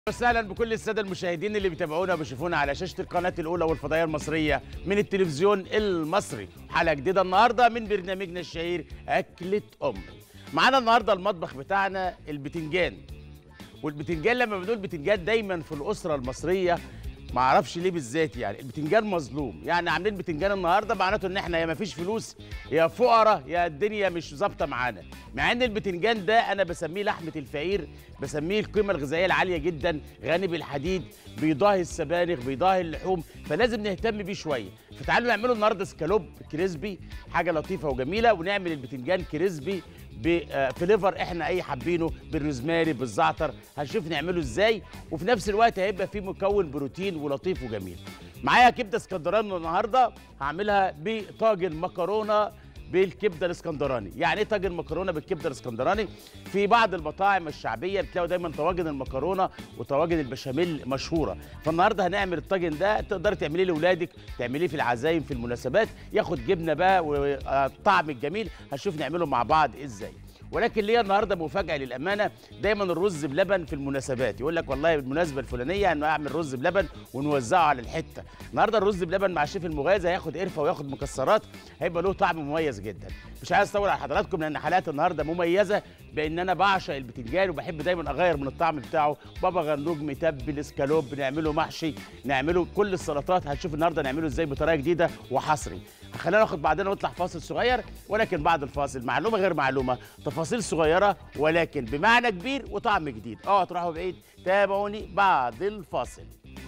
وسهلا بكل الساده المشاهدين اللي بيتابعونا وبيشوفونا على شاشه القناه الاولى والفضائيه المصريه من التلفزيون المصري حلقه جديده النهارده من برنامجنا الشهير اكله امي معانا النهارده المطبخ بتاعنا البتنجان والبتنجان لما بنقول بتنجان دايما في الاسره المصريه ما اعرفش ليه بالذات يعني البتنجان مظلوم يعني عاملين بتنجان النهارده معناته ان احنا يا ما فيش فلوس يا فقراء يا الدنيا مش ظابطه معانا مع ان البتنجان ده انا بسميه لحمه الفقير بسميه القيمه الغذائيه العاليه جدا غني بالحديد بيضاهي السبانخ بيضاهي اللحوم فلازم نهتم بيه شويه فتعالوا نعمله النهارده سكالوب كريسبي حاجه لطيفه وجميله ونعمل البتنجان كريسبي بفليفر احنا اي حابينه بالروزماري بالزعتر هنشوف نعمله ازاي وفي نفس الوقت هيبقى فيه مكون بروتين ولطيف وجميل معايا كبده اسكندراني النهارده هعملها بطاجن مكرونه بالكبده الاسكندراني يعني ايه طاجن مكرونه بالكبده الاسكندراني في بعض المطاعم الشعبيه بتلاقوا دايما طواجن المكرونه وطواجن البشاميل مشهوره فالنهارده هنعمل الطاجن ده تقدري تعمليه لاولادك تعمليه في العزايم في المناسبات ياخد جبنه بقى والطعم الجميل هنشوف نعمله مع بعض ازاي ولكن ليا النهارده مفاجاه للامانه دايما الرز بلبن في المناسبات يقول لك والله بالمناسبه الفلانيه انه اعمل رز بلبن ونوزعه على الحته النهارده الرز بلبن مع الشيف المغازي هياخد قرفه وياخد مكسرات هيبقى له طعم مميز جدا مش عايز اطول على حضراتكم لان حلقات النهارده مميزه بان انا بعشق البتنجان وبحب دايما اغير من الطعم بتاعه بابا غنوج متبل اسكالوب نعمله محشي نعمله كل السلطات هنشوف النهارده نعمله ازاي بطريقه جديده وحصري خلينا ناخد بعدين ونطلع فاصل صغير ولكن بعد الفاصل معلومه غير معلومه تفاصيل صغيره ولكن بمعنى كبير وطعم جديد اوعوا تروحوا بعيد تابعوني بعد الفاصل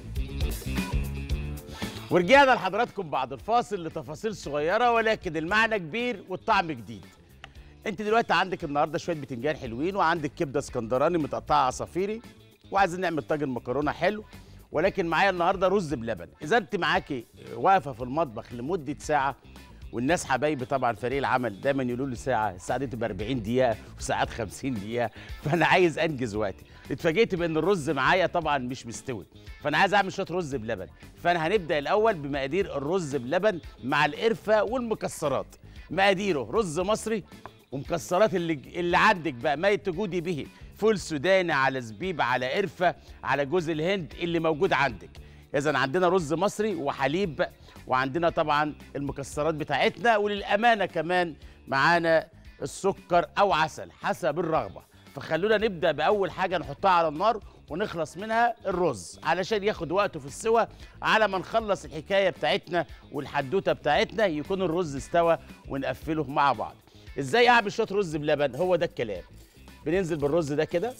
ورجعنا لحضراتكم بعد الفاصل لتفاصيل صغيره ولكن المعنى كبير والطعم جديد انت دلوقتي عندك النهارده شويه بتنجان حلوين وعندك كبده اسكندراني متقطعه عصافيري وعايزين نعمل طاجن مكرونه حلو ولكن معايا النهارده رز بلبن اذا انت معاكي واقفه في المطبخ لمده ساعه والناس حبايبي طبعا فريق العمل دايما يقولوا لي ساعه الساعه دي تبقى 40 دقيقه وساعات 50 دقيقه فانا عايز انجز وقتي اتفاجئت بان الرز معايا طبعا مش مستوي فانا عايز اعمل شويه رز بلبن فانا هنبدا الاول بمقادير الرز بلبن مع القرفه والمكسرات مقاديره رز مصري ومكسرات اللي اللي عندك بقى ما تجودي به فول سوداني على زبيب على قرفه على جوز الهند اللي موجود عندك اذا عندنا رز مصري وحليب وعندنا طبعا المكسرات بتاعتنا وللامانه كمان معانا السكر او عسل حسب الرغبه فخلونا نبدا باول حاجه نحطها على النار ونخلص منها الرز علشان ياخد وقته في السوى على ما نخلص الحكايه بتاعتنا والحدوته بتاعتنا يكون الرز استوى ونقفله مع بعض ازاي اعمل شويه رز بلبن هو ده الكلام بننزل بالرز ده كده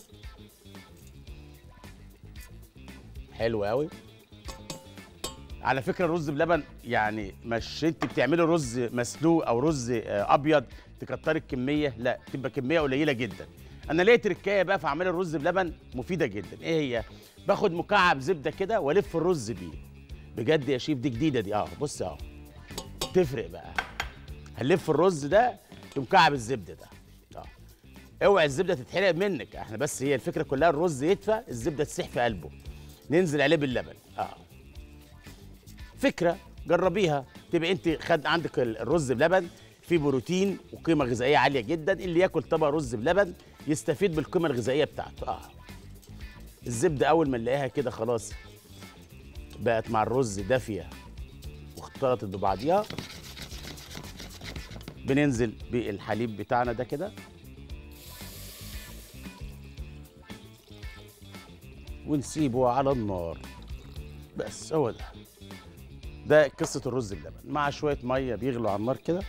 حلو قوي على فكره الرز بلبن يعني مش انت بتعملي رز مسلوق او رز ابيض تكتري الكميه لا تبقى كميه قليله جدا انا ليا تركايه بقى في عمل الرز بلبن مفيده جدا ايه هي باخد مكعب زبده كده والف الرز بيه بجد يا شيف دي جديده دي اه بص اهو تفرق بقى هنلف الرز ده بمكعب الزبده ده اه اوعي الزبده تتحرق منك احنا بس هي الفكره كلها الرز يدفى الزبده تسيح في قلبه ننزل عليه باللبن اه فكره جربيها تبقى انت خد عندك الرز بلبن فيه بروتين وقيمه غذائيه عاليه جدا اللي ياكل طبق رز بلبن يستفيد بالقيمه الغذائيه بتاعته اه الزبده اول ما نلاقيها كده خلاص بقت مع الرز دافيه واختلطت ببعضيها بننزل بالحليب بتاعنا ده كده ونسيبه على النار بس هو ده ده قصة الرز بلبن مع شوية مية بيغلوا على النار كده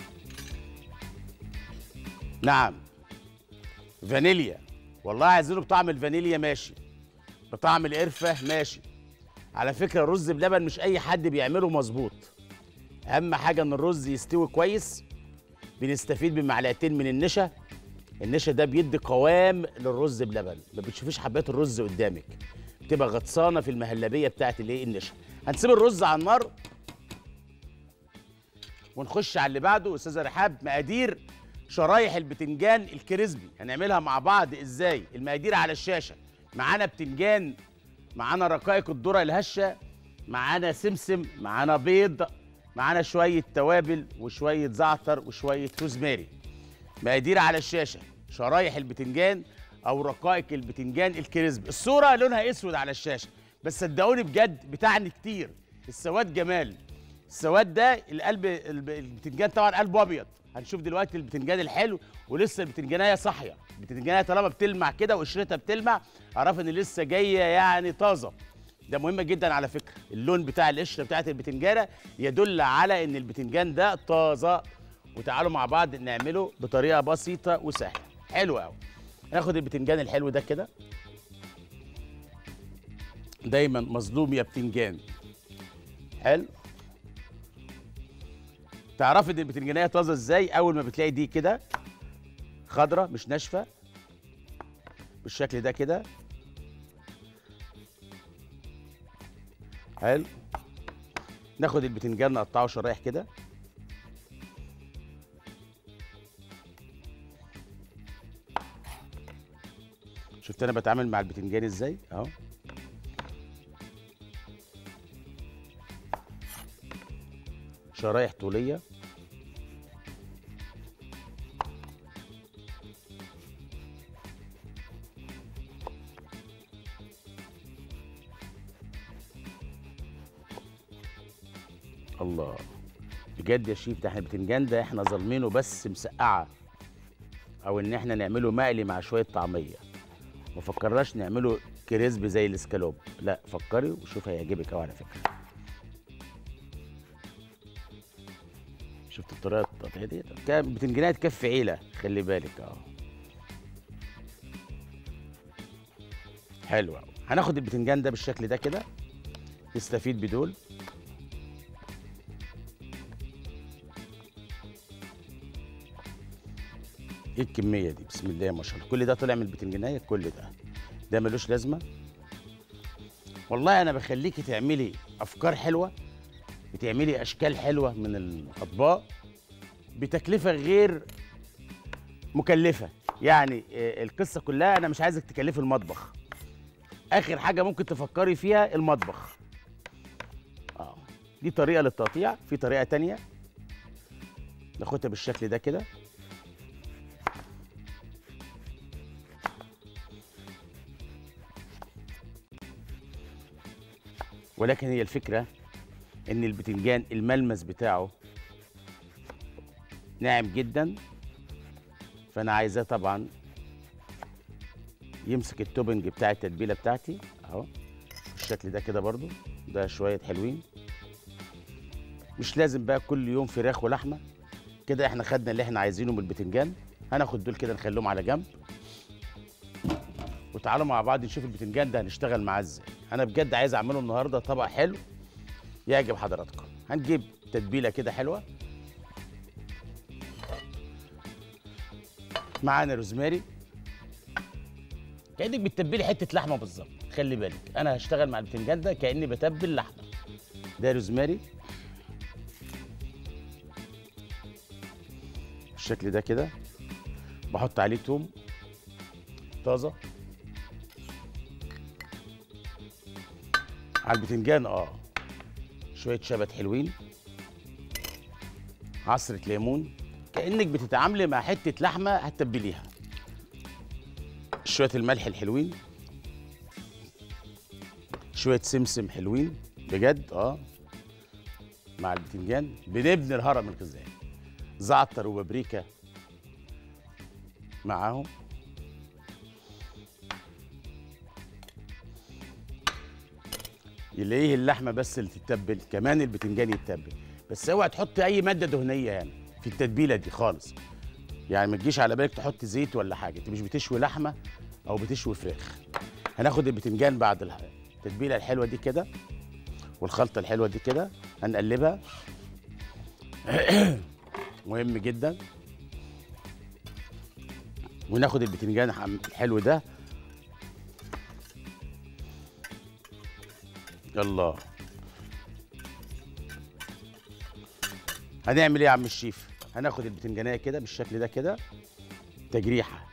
نعم فانيليا والله عايزينه بطعم الفانيليا ماشي بطعم القرفة ماشي على فكرة الرز بلبن مش أي حد بيعمله مظبوط أهم حاجة إن الرز يستوي كويس بنستفيد بمعلقتين من النشا النشا ده بيدي قوام للرز بلبن ما بتشوفيش حبات الرز قدامك بتبقى غطسانه في المهلبيه بتاعت الايه النشا هنسيب الرز على النار ونخش على اللي بعده استاذه رحاب مقادير شرايح البتنجان الكريسبي هنعملها مع بعض ازاي المقادير على الشاشه معانا بتنجان معانا رقائق الذره الهشه معانا سمسم معانا بيض معانا شويه توابل وشويه زعتر وشويه روزماري مقادير على الشاشه شرايح البتنجان او رقائق البتنجان الكريسبي الصوره لونها اسود على الشاشه بس صدقوني بجد بتعني كتير السواد جمال السواد ده القلب الب- البتنجان طبعا قلبه ابيض هنشوف دلوقتي البتنجان الحلو ولسه البتنجانيه صاحيه البتنجانيه طالما بتلمع كده وقشرتها بتلمع اعرف ان لسه جايه يعني طازه ده مهم جدا على فكره اللون بتاع القشره بتاعت البتنجانه يدل على ان البتنجان ده طازه وتعالوا مع بعض نعمله بطريقه بسيطه وسهله حلو قوي ناخد البتنجان الحلو ده كده دايما مظلوم يا بتنجان حلو تعرفي ان البتنجانيه طازه ازاي اول ما بتلاقي دي كده خضره مش ناشفه بالشكل ده كده حلو ناخد البتنجان نقطعه شرايح كده شفت انا بتعامل مع البتنجان ازاي اهو شرايح طوليه الله بجد يا شيف ده احنا البتنجان ده احنا ظالمينه بس مسقعه او ان احنا نعمله مقلي مع شويه طعميه ما فكرناش نعمله كريسب زي الاسكالوب لا فكري وشوف هيعجبك قوي على فكره شفت الطريقه التقطيع دي كان بتنجانيه تكفي عيله خلي بالك اه حلو قوي هناخد البتنجان ده بالشكل ده كده نستفيد بدول ايه الكميه دي بسم الله ما شاء الله كل ده طلع من البتنجانيه كل ده ده ملوش لازمه والله انا بخليكي تعملي افكار حلوه بتعملي اشكال حلوه من الاطباق بتكلفه غير مكلفه يعني آه، القصه كلها انا مش عايزك تكلفي المطبخ اخر حاجه ممكن تفكري فيها المطبخ اه دي طريقه للتقطيع في طريقه تانية ناخدها بالشكل ده كده ولكن هي الفكرة إن البتنجان الملمس بتاعه ناعم جدا فأنا عايزاه طبعا يمسك التوبنج بتاع التتبيلة بتاعتي أهو بالشكل ده كده برضو ده شوية حلوين مش لازم بقى كل يوم فراخ ولحمة كده احنا خدنا اللي احنا عايزينه من البتنجان هناخد دول كده نخليهم على جنب وتعالوا مع بعض نشوف البتنجان ده هنشتغل معاه ازاي انا بجد عايز اعمله النهارده طبق حلو يعجب حضراتكم هنجيب تتبيله كده حلوه معانا روزماري كانك بتتبلي حته لحمه بالظبط خلي بالك انا هشتغل مع البتنجان ده كاني بتبل لحمه ده روزماري بالشكل ده كده بحط عليه توم طازه على البتنجان اه شويه شبت حلوين عصره ليمون كانك بتتعاملي مع حته لحمه هتتبليها شويه الملح الحلوين شويه سمسم حلوين بجد اه مع البتنجان بنبني الهرم الغذائي زعتر وبابريكا معاهم يلاقيه اللحمه بس اللي تتبل كمان البتنجان يتبل بس اوعى تحط اي ماده دهنيه يعني في التتبيله دي خالص يعني ما تجيش على بالك تحط زيت ولا حاجه انت مش بتشوي لحمه او بتشوي فراخ هناخد البتنجان بعد الح- التتبيله الحلوه دي كده والخلطه الحلوه دي كده هنقلبها مهم جدا وناخد البتنجان حم- الحلو ده يلا هنعمل ايه يا عم الشيف هناخد البتنجانيه كده بالشكل ده كده تجريحه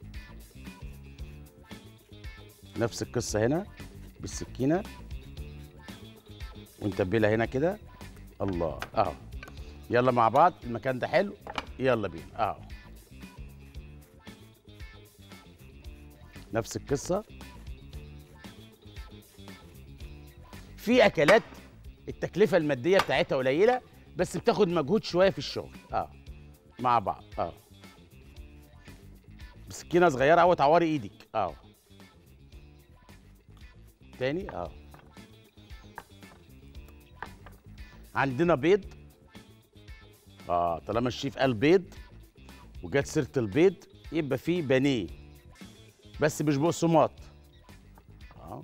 نفس القصه هنا بالسكينه ونتبلها هنا كده الله اهو يلا مع بعض المكان ده حلو يلا بينا اهو نفس القصه في اكلات التكلفه الماديه بتاعتها قليله بس بتاخد مجهود شويه في الشغل اه مع بعض اه بسكينه صغيره قوي تعوري ايدك اه تاني اه عندنا بيض اه طالما الشيف قال بيض وجت سيره البيض يبقى فيه بانيه بس مش بقسماط اه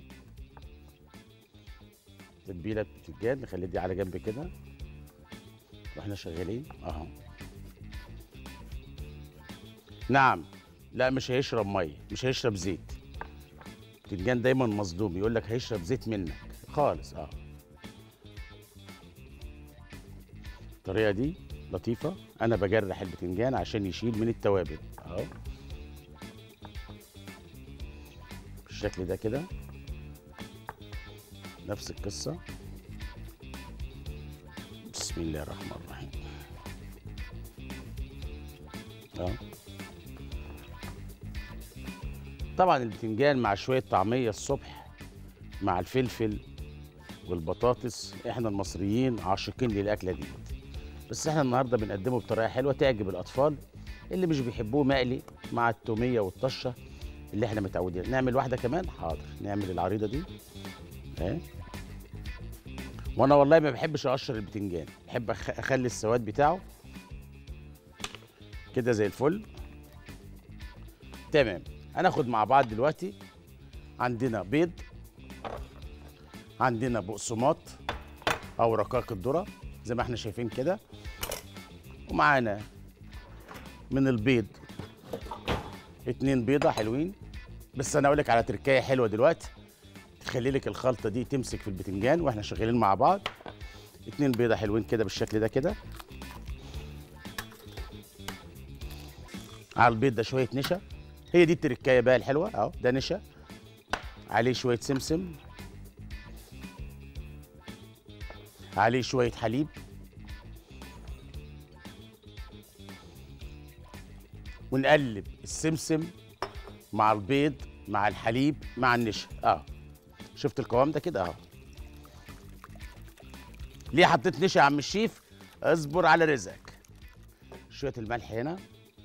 تتبيله بتتجان نخلي دي على جنب كده واحنا شغالين اهو نعم لا مش هيشرب ميه مش هيشرب زيت بتنجان دايما مصدوم يقول لك هيشرب زيت منك خالص اه الطريقه دي لطيفه انا بجرح البتنجان عشان يشيل من التوابل اهو بالشكل ده كده نفس القصه بسم الله الرحمن الرحيم اه طبعا البتنجان مع شويه طعميه الصبح مع الفلفل والبطاطس احنا المصريين عاشقين للاكله دي بس احنا النهارده بنقدمه بطريقه حلوه تعجب الاطفال اللي مش بيحبوه مقلي مع التوميه والطشه اللي احنا متعودين نعمل واحده كمان حاضر نعمل العريضه دي اهي وانا والله ما بحبش اقشر البتنجان بحب أخ- اخلي السواد بتاعه كده زي الفل تمام هناخد مع بعض دلوقتي عندنا بيض عندنا بقسماط او رقاق الذره زي ما احنا شايفين كده ومعانا من البيض اتنين بيضه حلوين بس انا اقول لك على تركايه حلوه دلوقتي تخلي لك الخلطه دي تمسك في البتنجان واحنا شغالين مع بعض اتنين بيضه حلوين كده بالشكل ده كده على البيض ده شويه نشا هي دي التركايه بقى الحلوه اهو ده نشا عليه شويه سمسم عليه شويه حليب ونقلب السمسم مع البيض مع الحليب مع النشا اه شفت القوام ده كده اهو ليه حطيت نشا يا عم الشيف اصبر على رزقك شويه الملح هنا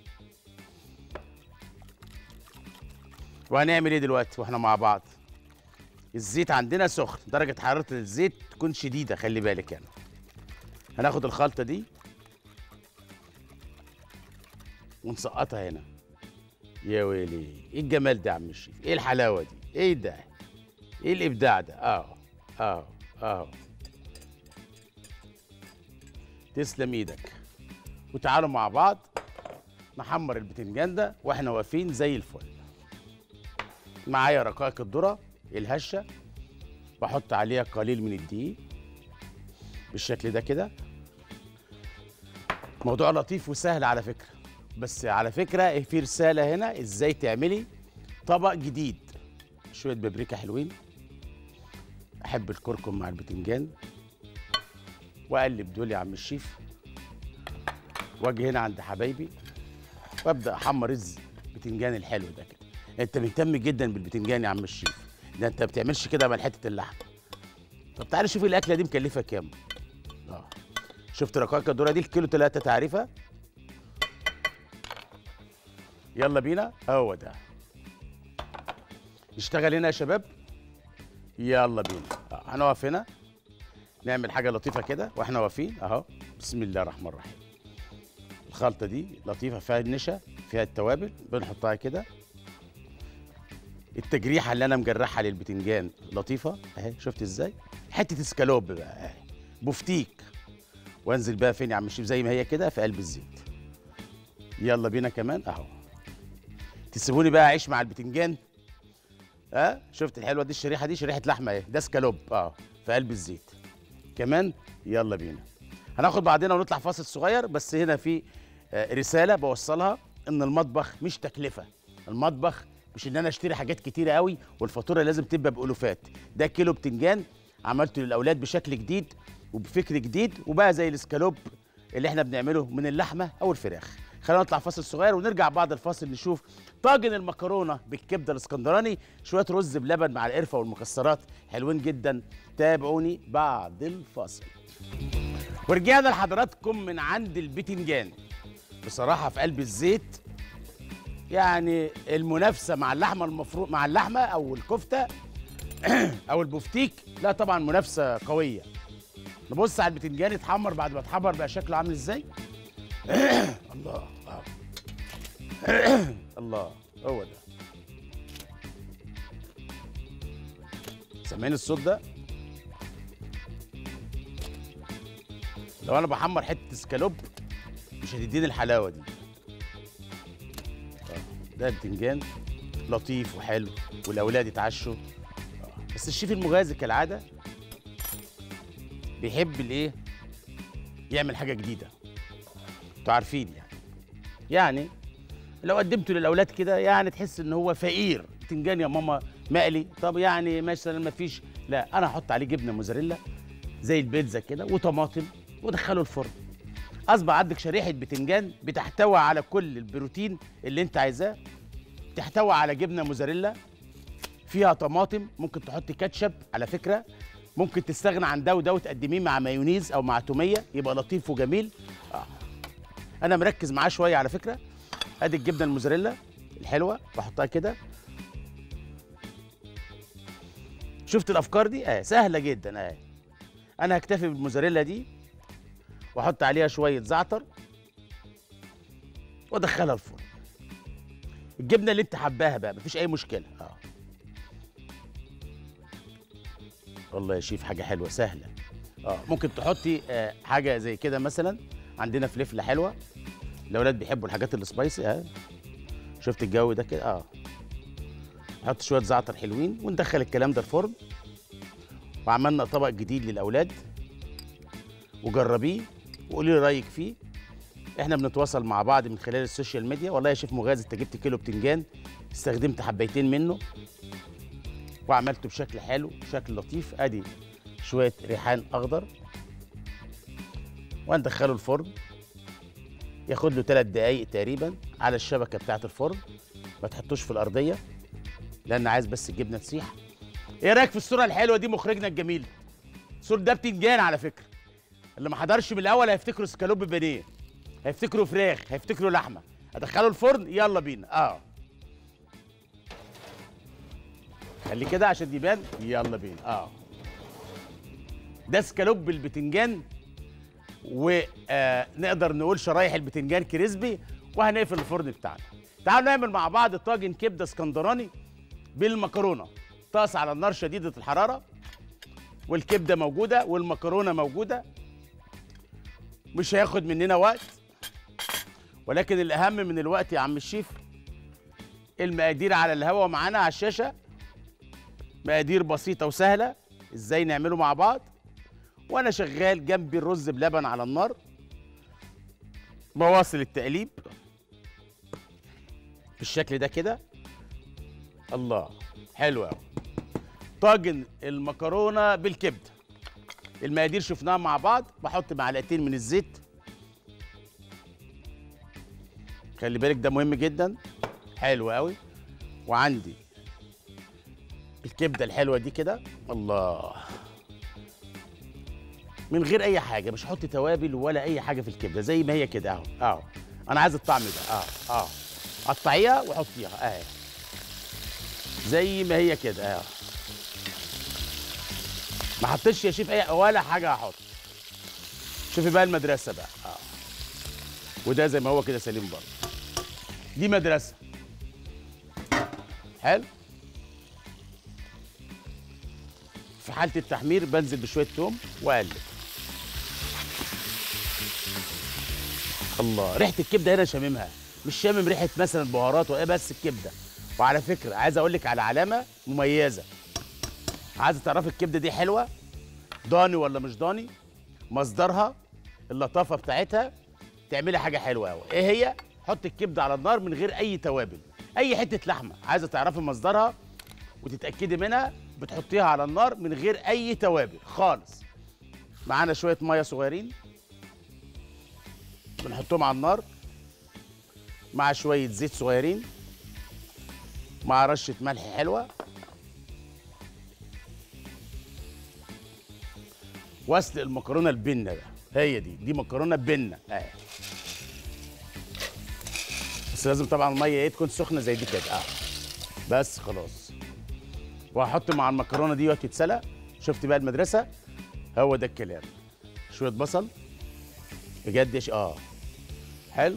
وهنعمل ايه دلوقتي واحنا مع بعض الزيت عندنا سخن درجه حراره الزيت تكون شديده خلي بالك يعني هناخد الخلطه دي ونسقطها هنا يا ويلي ايه الجمال ده يا عم الشيف ايه الحلاوه دي ايه ده ايه الابداع ده اه اه اه تسلم ايدك وتعالوا مع بعض نحمر البتنجان ده واحنا واقفين زي الفل معايا رقائق الذره الهشه بحط عليها قليل من الدقيق بالشكل ده كده موضوع لطيف وسهل على فكره بس على فكره في رساله هنا ازاي تعملي طبق جديد شويه بابريكا حلوين احب الكركم مع البتنجان واقلب دول يا عم الشيف واجي هنا عند حبايبي وابدا احمر رز البتنجان الحلو ده كده انت مهتم جدا بالبتنجان يا عم الشيف ده انت ما بتعملش كده مع حته اللحم طب تعالى شوف الاكله دي مكلفه كام اه شفت رقاقه الذره دي الكيلو 3 تعريفه يلا بينا هو ده نشتغل هنا يا شباب يلا بينا آه، هنقف هنا نعمل حاجه لطيفه كده واحنا واقفين اهو بسم الله الرحمن الرحيم الخلطه دي لطيفه فيها النشا فيها التوابل بنحطها كده التجريحه اللي انا مجرحها للبتنجان لطيفه اهي شفت ازاي حته اسكالوب بقى اهي بفتيك وانزل بقى فين يا عم الشيف زي ما هي كده في قلب الزيت يلا بينا كمان اهو تسيبوني بقى اعيش مع البتنجان ها أه؟ شفت الحلوه دي الشريحه دي شريحه لحمه اهي ده سكالوب اه في قلب الزيت كمان يلا بينا هناخد بعضنا ونطلع فاصل صغير بس هنا في آه، رساله بوصلها ان المطبخ مش تكلفه المطبخ مش ان انا اشتري حاجات كتيره قوي والفاتوره لازم تبقى بالوفات ده كيلو بتنجان عملته للاولاد بشكل جديد وبفكر جديد وبقى زي الاسكالوب اللي احنا بنعمله من اللحمه او الفراخ خلينا نطلع فاصل صغير ونرجع بعد الفاصل نشوف طاجن المكرونه بالكبده الاسكندراني شويه رز بلبن مع القرفه والمكسرات حلوين جدا تابعوني بعد الفاصل ورجعنا لحضراتكم من عند البتنجان بصراحه في قلب الزيت يعني المنافسه مع اللحمه المفروض مع اللحمه او الكفته او البفتيك لا طبعا منافسه قويه نبص على البتنجان يتحمر بعد ما اتحمر بقى شكله عامل ازاي الله الله هو ده سامعين الصوت ده لو انا بحمر حته اسكالوب مش هتديني الحلاوه دي آه، ده البتنجان لطيف وحلو والاولاد يتعشوا آه، بس الشيف المغازي كالعاده بيحب الايه يعمل حاجه جديده انتوا عارفين يعني يعني لو قدمته للاولاد كده يعني تحس ان هو فقير بتنجان يا ماما مقلي طب يعني مثلا ما فيش لا انا احط عليه جبنه موزاريلا زي البيتزا كده وطماطم ودخله الفرن اصبح عندك شريحه بتنجان بتحتوي على كل البروتين اللي انت عايزاه تحتوي على جبنه موزاريلا فيها طماطم ممكن تحط كاتشب على فكره ممكن تستغنى عن ده وده وتقدميه مع مايونيز او مع توميه يبقى لطيف وجميل آه. انا مركز معاه شويه على فكره ادي الجبنه الموزاريلا الحلوه بحطها كده شفت الافكار دي اه سهله جدا اه انا هكتفي بالموزاريلا دي واحط عليها شويه زعتر وادخلها الفرن الجبنه اللي انت حباها بقى مفيش اي مشكله اه والله يا شيف حاجه حلوه سهله اه ممكن تحطي آه حاجه زي كده مثلا عندنا فلفله حلوه الاولاد بيحبوا الحاجات السبايسي اه شفت الجو ده كده اه نحط شويه زعتر حلوين وندخل الكلام ده الفرن وعملنا طبق جديد للاولاد وجربيه وقولي لي رايك فيه احنا بنتواصل مع بعض من خلال السوشيال ميديا والله يا شيف مغازي انت جبت كيلو بتنجان استخدمت حبيتين منه وعملته بشكل حلو بشكل لطيف ادي شويه ريحان اخضر وندخله الفرن ياخد له ثلاث دقايق تقريبا على الشبكه بتاعه الفرن ما تحطوش في الارضيه لان عايز بس الجبنه تسيح ايه رايك في الصوره الحلوه دي مخرجنا الجميل الصوره ده بتنجان على فكره اللي ما حضرش من الاول هيفتكروا سكالوب بانيه هيفتكروا فراخ هيفتكروا لحمه ادخله الفرن يلا بينا اه خلي كده عشان يبان يلا بينا اه ده سكالوب بالبتنجان ونقدر نقول شرايح البتنجان كريسبي وهنقفل الفرن بتاعنا تعالوا نعمل مع بعض طاجن كبده اسكندراني بالمكرونه طاس على النار شديده الحراره والكبده موجوده والمكرونه موجوده مش هياخد مننا وقت ولكن الاهم من الوقت يا عم الشيف المقادير على الهوا معانا على الشاشه مقادير بسيطه وسهله ازاي نعمله مع بعض وانا شغال جنبي الرز بلبن على النار بواصل التقليب بالشكل ده كده الله حلو قوي طاجن المكرونه بالكبده المقادير شفناها مع بعض بحط معلقتين من الزيت خلي بالك ده مهم جدا حلو قوي وعندي الكبده الحلوه دي كده الله من غير اي حاجه مش هحط توابل ولا اي حاجه في الكبده زي ما هي كده اهو اهو انا عايز الطعم ده اه اه قطعيها وحطيها اهي زي ما هي كده اهو ما حطيتش يا شيف اي ولا حاجه هحط شوفي بقى المدرسه بقى اه وده زي ما هو كده سليم برضه دي مدرسه حلو في حاله التحمير بنزل بشويه توم واقلب الله ريحه الكبده هنا شاممها مش شامم ريحه مثلا بهارات وايه بس الكبده وعلى فكره عايز اقول لك على علامه مميزه عايزه تعرفي الكبده دي حلوه ضاني ولا مش ضاني مصدرها اللطافه بتاعتها تعملي حاجه حلوه قوي ايه هي حط الكبده على النار من غير اي توابل اي حته لحمه عايزه تعرفي مصدرها وتتاكدي منها بتحطيها على النار من غير اي توابل خالص معانا شويه ميه صغيرين بنحطهم على النار مع شويه زيت صغيرين مع رشه ملح حلوه واسلق المكرونه البنه ده هي دي دي مكرونه بنه اهي بس لازم طبعا الميه ايه تكون سخنه زي دي كده اه بس خلاص وهحط مع المكرونه دي وتتسلق شفت بقى المدرسه هو ده الكلام شويه بصل بجد يا ش- اه حلو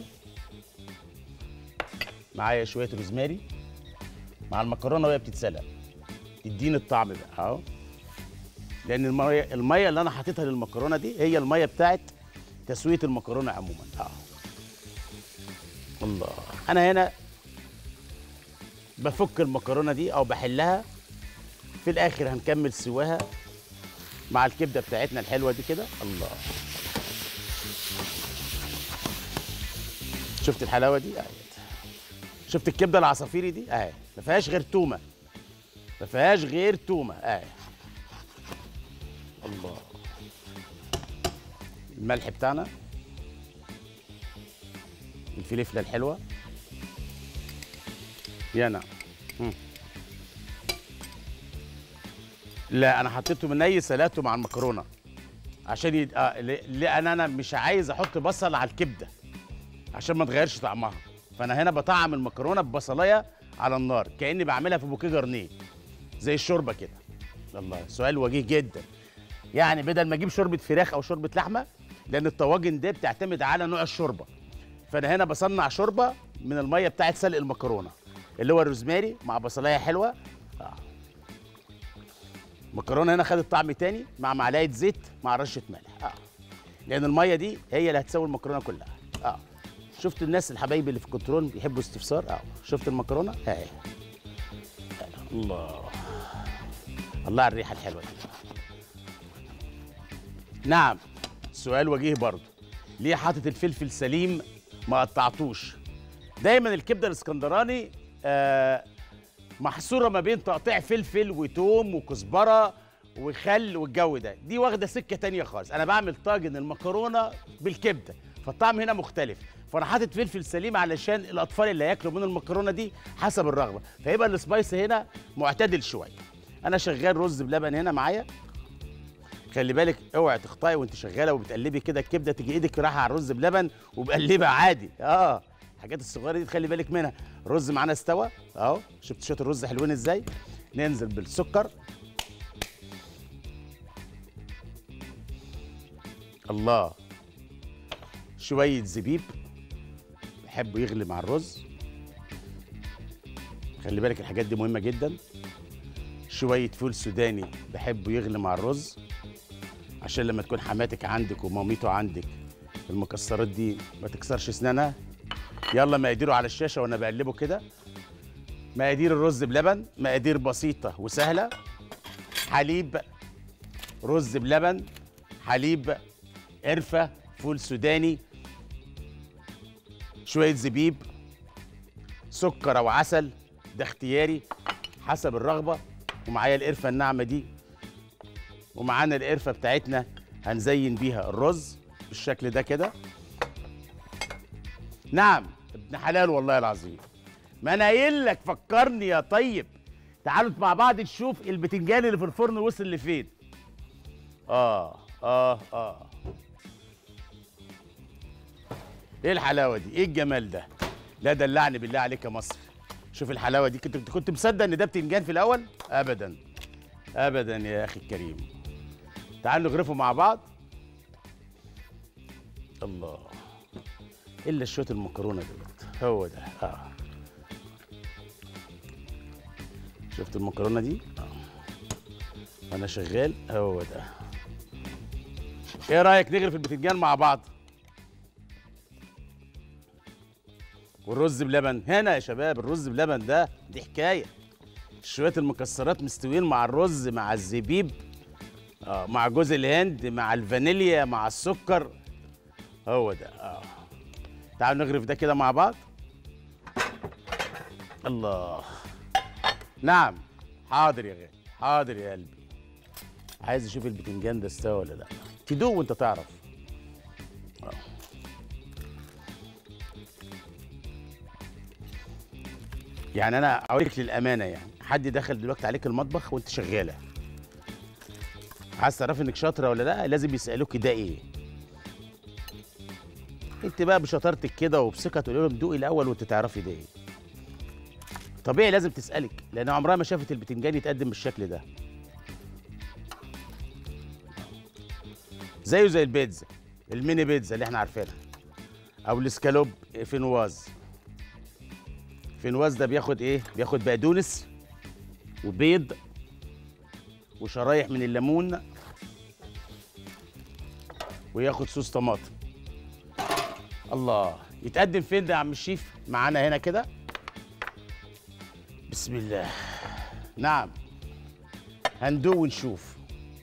معايا شويه روزماري مع المكرونه وهي بتتسلق تديني الطعم بقى اهو لان الميه الميه اللي انا حاططها للمكرونه دي هي الميه بتاعت تسويه المكرونه عموما اه الله انا هنا بفك المكرونه دي او بحلها في الاخر هنكمل سواها مع الكبده بتاعتنا الحلوه دي كده الله شفت الحلاوه دي اهي شفت الكبده العصافيري دي اهي ما فيهاش غير تومه ما فيهاش غير تومه اهي الله الملح بتاعنا الفلفله الحلوه يا نعم مم. لا انا حطيته من ني سلقته مع المكرونه عشان يد... آه ل- لان انا مش عايز احط بصل على الكبده عشان ما تغيرش طعمها فانا هنا بطعم المكرونه ببصلايه على النار كاني بعملها في بوكيه جرنيه زي الشوربه كده الله سؤال وجيه جدا يعني بدل ما اجيب شوربه فراخ او شوربه لحمه لان الطواجن دي بتعتمد على نوع الشوربه فانا هنا بصنع شوربه من الميه بتاعت سلق المكرونه اللي هو الروزماري مع بصلايه حلوه آه. المكرونه هنا خدت طعم تاني مع معلقه زيت مع رشه ملح اه لان الميه دي هي اللي هتسوي المكرونه كلها اه شفت الناس الحبايب اللي في الكنترول بيحبوا استفسار اه شفت المكرونه اهي الله الله على الريحه الحلوه دي نعم سؤال وجيه برضه ليه حاطط الفلفل سليم ما قطعتوش دايما الكبده الاسكندراني آه محصوره ما بين تقطيع فلفل وتوم وكزبره وخل والجو ده دي واخده سكه تانية خالص انا بعمل طاجن المكرونه بالكبده فالطعم هنا مختلف فانا حاطط فلفل سليم علشان الاطفال اللي هياكلوا من المكرونه دي حسب الرغبه فيبقى السبايس هنا معتدل شويه انا شغال رز بلبن هنا معايا خلي بالك اوعي تخطئي وانت شغاله وبتقلبي كده الكبده تيجي ايدك رايحه على الرز بلبن وبقلبها عادي اه الحاجات الصغيره دي تخلي بالك منها الرز معانا استوى اهو شفت شويه الرز حلوين ازاي ننزل بالسكر الله شويه زبيب بحبه يغلي مع الرز خلي بالك الحاجات دي مهمه جدا شويه فول سوداني بحبه يغلي مع الرز عشان لما تكون حماتك عندك وماميته عندك المكسرات دي ما تكسرش اسنانها يلا مقاديره على الشاشه وانا بقلبه كده مقادير الرز بلبن مقادير بسيطه وسهله حليب رز بلبن حليب قرفه فول سوداني شويه زبيب سكر او عسل ده اختياري حسب الرغبه ومعايا القرفه الناعمه دي ومعانا القرفه بتاعتنا هنزين بيها الرز بالشكل ده كده نعم ابن حلال والله العظيم ما انا قايل لك فكرني يا طيب تعالوا مع بعض نشوف البتنجان اللي في الفرن وصل لفين اه اه اه ايه الحلاوه دي ايه الجمال ده لا دلعني بالله عليك يا مصر شوف الحلاوه دي كنت كنت مصدق ان ده بتنجان في الاول ابدا ابدا يا اخي الكريم تعالوا نغرفه مع بعض الله الا شويه المكرونه دلوقتي هو ده اه شفت المكرونه دي اه وانا شغال هو ده ايه رايك نغرف البتنجان مع بعض والرز بلبن هنا يا شباب الرز بلبن ده دي حكايه شويه المكسرات مستويين مع الرز مع الزبيب اه مع جوز الهند مع الفانيليا مع السكر هو ده اه تعالوا نغرف ده كده مع بعض الله نعم حاضر يا غالي حاضر يا قلبي عايز اشوف البتنجان ده استوى ولا لا تدوق وانت تعرف آه. يعني انا اقول لك للامانه يعني حد دخل دلوقتي عليك المطبخ وانت شغاله عايز تعرفي انك شاطره ولا لا لازم يسالوك ده ايه انت بقى بشطارتك كده وبثقه تقول لهم دوقي الاول وانت تعرفي ده ايه طبيعي لازم تسالك لان عمرها ما شافت البتنجان يتقدم بالشكل ده زيه زي البيتزا الميني بيتزا اللي احنا عارفينها او الاسكالوب فينواز فينواز ده بياخد ايه بياخد بقدونس وبيض وشرايح من الليمون وياخد صوص طماطم الله يتقدم فين ده يا عم الشيف معانا هنا كده بسم الله نعم هندوق ونشوف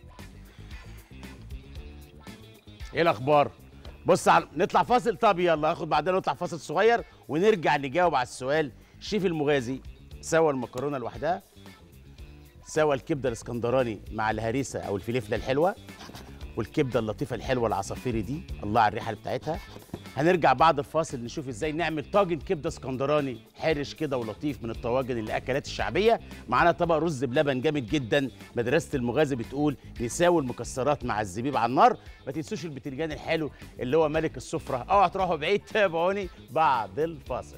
ايه الاخبار بص على نطلع فاصل طب يلا هاخد بعدين نطلع فاصل صغير ونرجع نجاوب على السؤال الشيف المغازي سوى المكرونه لوحدها سوى الكبده الاسكندراني مع الهريسه او الفليفله الحلوه والكبده اللطيفه الحلوه العصافيري دي الله على الريحه بتاعتها هنرجع بعد الفاصل نشوف ازاي نعمل طاجن كبده اسكندراني حرش كده ولطيف من الطواجن الاكلات الشعبيه معانا طبق رز بلبن جامد جدا مدرسه المغازي بتقول نساوي المكسرات مع الزبيب على النار ما تنسوش البتنجان الحلو اللي هو ملك السفره اوعوا تروحوا بعيد تابعوني بعد الفاصل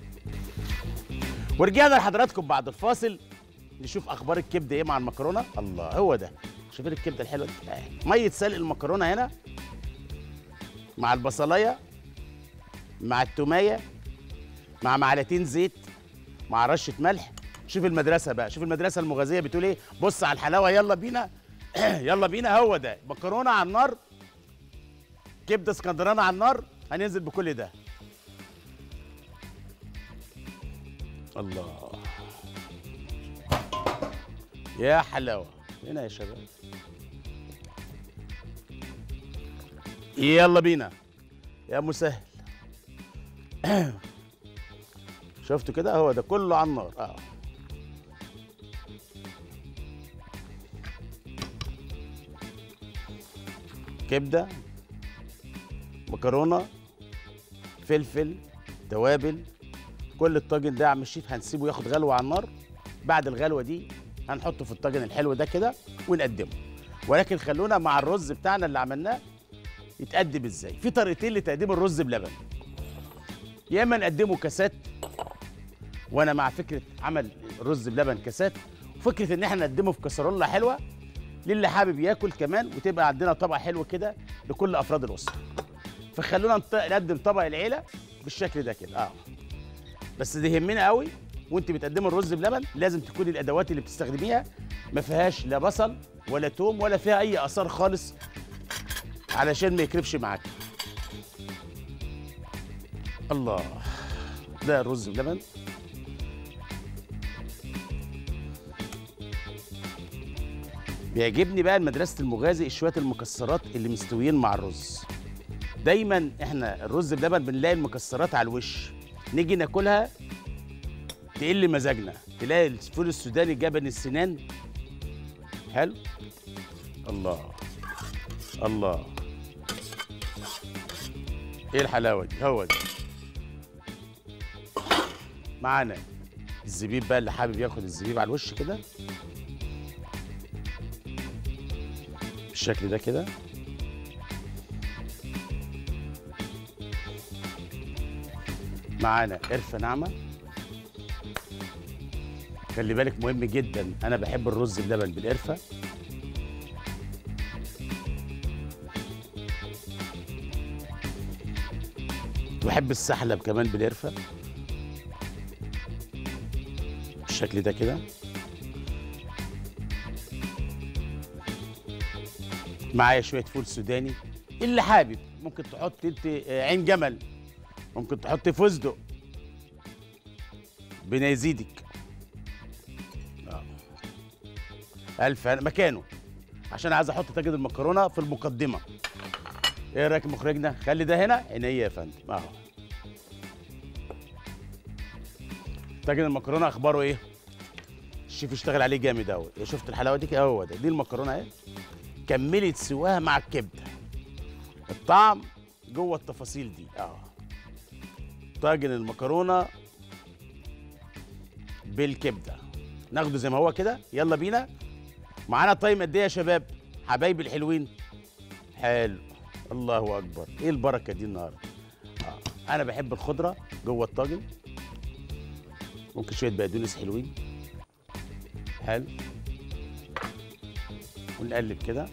ورجعنا لحضراتكم بعد الفاصل نشوف اخبار الكبده ايه مع المكرونه الله هو ده شوفين الكبده الحلوه دي آه. ميه سلق المكرونه هنا مع البصلايه مع التوميه مع معلقتين زيت مع رشه ملح شوف المدرسه بقى شوف المدرسه المغازيه بتقول ايه بص على الحلاوه يلا بينا يلا بينا هو ده مكرونه على النار كبده اسكندراني على النار هننزل بكل ده الله يا حلاوه هنا يا شباب يلا بينا يا مسهل شفتوا كده هو ده كله على النار اه كبده مكرونه فلفل توابل كل الطاجن ده يا عم الشيف هنسيبه ياخد غلوه على النار بعد الغلوه دي هنحطه في الطاجن الحلو ده كده ونقدمه ولكن خلونا مع الرز بتاعنا اللي عملناه يتقدم ازاي في طريقتين لتقديم الرز بلبن يا اما نقدمه كاسات وانا مع فكره عمل رز بلبن كاسات وفكره ان احنا نقدمه في كسرونه حلوه للي حابب ياكل كمان وتبقى عندنا طبق حلو كده لكل افراد الاسره فخلونا نط- نقدم طبق العيله بالشكل ده كده اه بس ده يهمنا قوي وانت بتقدمي الرز بلبن لازم تكون الادوات اللي بتستخدميها ما فيهاش لا بصل ولا توم ولا فيها اي اثار خالص علشان ما يكربش معاك الله ده الرز بلبن بيعجبني بقى مدرسة المغازي شوية المكسرات اللي مستويين مع الرز دايما احنا الرز بلبن بنلاقي المكسرات على الوش نيجي ناكلها تقل مزاجنا تلاقي الفول السوداني جبن السنان حلو الله الله ايه الحلاوه دي هو ده معانا الزبيب بقى اللي حابب ياخد الزبيب على الوش كده بالشكل ده كده معانا قرفه ناعمه خلي بالك مهم جدا انا بحب الرز بلبن بالقرفه وبحب السحلب كمان بالقرفه بالشكل ده كده معايا شويه فول سوداني اللي حابب ممكن تحط انت آه، عين جمل ممكن تحط فستق بنا يزيدك آه. الف هنا- مكانه عشان عايز احط تاجد المكرونه في المقدمه ايه رايك يا مخرجنا خلي ده هنا عينيا يا فندم اهو تاجد المكرونه اخباره ايه الشيف اشتغل عليه جامد قوي شفت الحلاوه دي كده؟ هو ده دي المكرونه اهي كملت سواها مع الكبده الطعم جوه التفاصيل دي اه طاجن المكرونه بالكبده ناخده زي ما هو كده يلا بينا معانا طيب قد ايه يا شباب حبايبي الحلوين حلو الله اكبر ايه البركه دي النهارده آه. انا بحب الخضره جوه الطاجن ممكن شويه بقدونس حلوين حلو ونقلب كده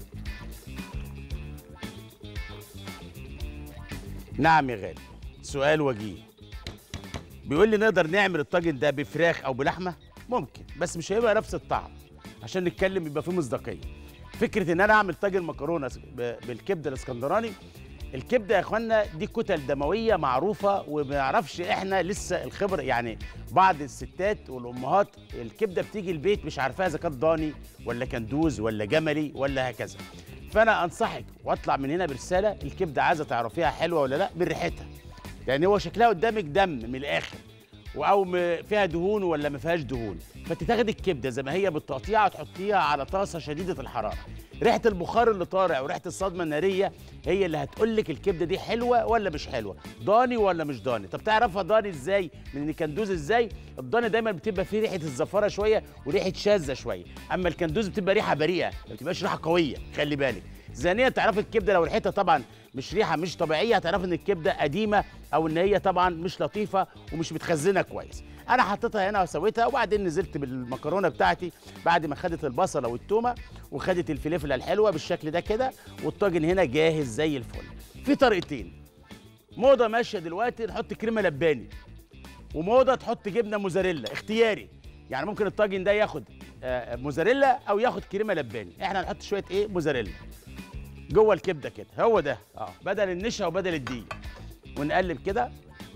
نعم يا غالي سؤال وجيه بيقول لي نقدر نعمل الطاجن ده بفراخ او بلحمه ممكن بس مش هيبقى نفس الطعم عشان نتكلم يبقى فيه مصداقيه فكره ان انا اعمل طاجن مكرونه ب- بالكبده الاسكندراني الكبده يا اخوانا دي كتل دمويه معروفه وما نعرفش احنا لسه الخبره يعني بعض الستات والامهات الكبده بتيجي البيت مش عارفاها اذا كانت ضاني ولا كندوز ولا جملي ولا هكذا فانا انصحك واطلع من هنا برساله الكبده عايزه تعرفيها حلوه ولا لا من ريحتها يعني هو شكلها قدامك دم من الاخر او م- فيها دهون ولا ما فيهاش دهون فانت تاخدي الكبده زي ما هي بالتقطيعه تحطيها على طاسه شديده الحراره ريحه البخار اللي طالع وريحه الصدمه الناريه هي اللي هتقول لك الكبده دي حلوه ولا مش حلوه ضاني ولا مش ضاني طب تعرفها ضاني ازاي من الكندوز ازاي الضاني دايما بتبقى فيه ريحه الزفاره شويه وريحه شاذه شويه اما الكندوز بتبقى ريحه بريئه ما بتبقاش ريحه قويه خلي بالك ثانيا تعرفي الكبده لو ريحتها طبعا مش ريحه مش طبيعيه هتعرفي ان الكبده قديمه او ان هي طبعا مش لطيفه ومش متخزنه كويس انا حطيتها هنا وسويتها وبعدين نزلت بالمكرونه بتاعتي بعد ما خدت البصله والتومه وخدت الفلفله الحلوه بالشكل ده كده والطاجن هنا جاهز زي الفل في طريقتين موضه ماشيه دلوقتي نحط كريمه لباني وموضه تحط جبنه موزاريلا اختياري يعني ممكن الطاجن ده ياخد آه، موزاريلا او ياخد كريمه لباني احنا هنحط شويه ايه موزاريلا جوه الكبده كده هو ده اه بدل النشا وبدل الدقيق ونقلب كده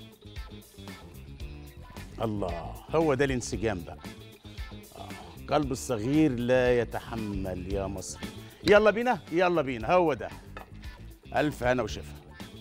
الله هو ده الانسجام بقى آه. قلب الصغير لا يتحمل يا مصر يلا بينا يلا بينا هو ده الف هنا وشفا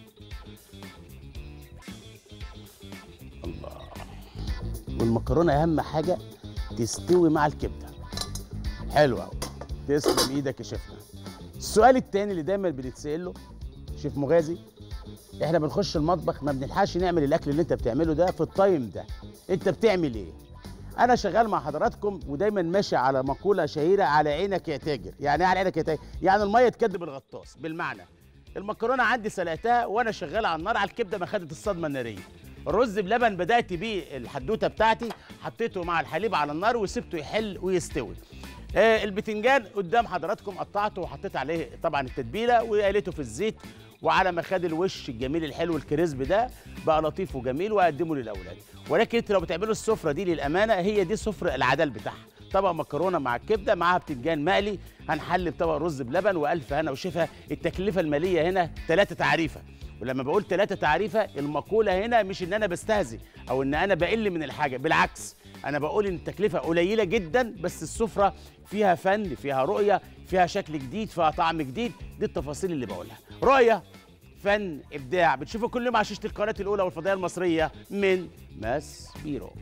الله والمكرونه اهم حاجه تستوي مع الكبده حلوه قوي تسلم ايدك يا شيفنا السؤال التاني اللي دايما بنتسال شيف مغازي احنا بنخش المطبخ ما بنلحقش نعمل الاكل اللي انت بتعمله ده في التايم ده انت بتعمل ايه انا شغال مع حضراتكم ودايما ماشي على مقوله شهيره على عينك يا تاجر يعني ايه على عينك يا تاجر يعني الميه تكدب الغطاس بالمعنى المكرونه عندي سلقتها وانا شغال على النار على الكبده ما خدت الصدمه الناريه الرز بلبن بدات بيه الحدوته بتاعتي حطيته مع الحليب على النار وسبته يحل ويستوي آه البتنجان قدام حضراتكم قطعته وحطيت عليه طبعا التتبيله وقليته في الزيت وعلى ما خد الوش الجميل الحلو الكريسب ده بقى لطيف وجميل واقدمه للاولاد ولكن انت لو بتعملوا السفره دي للامانه هي دي سفره العدل بتاعها طبق مكرونه مع الكبده معاها بتنجان مقلي هنحل بطبق رز بلبن والف هنا وشفا التكلفه الماليه هنا ثلاثه تعريفه ولما بقول ثلاثه تعريفه المقوله هنا مش ان انا بستهزي او ان انا بقل من الحاجه بالعكس انا بقول ان التكلفه قليله جدا بس السفره فيها فن فيها رؤيه فيها شكل جديد فيها طعم جديد دي التفاصيل اللي بقولها رؤيه فن ابداع بتشوفوا كل يوم على شاشه القناه الاولى والفضائيه المصريه من ماس بيرو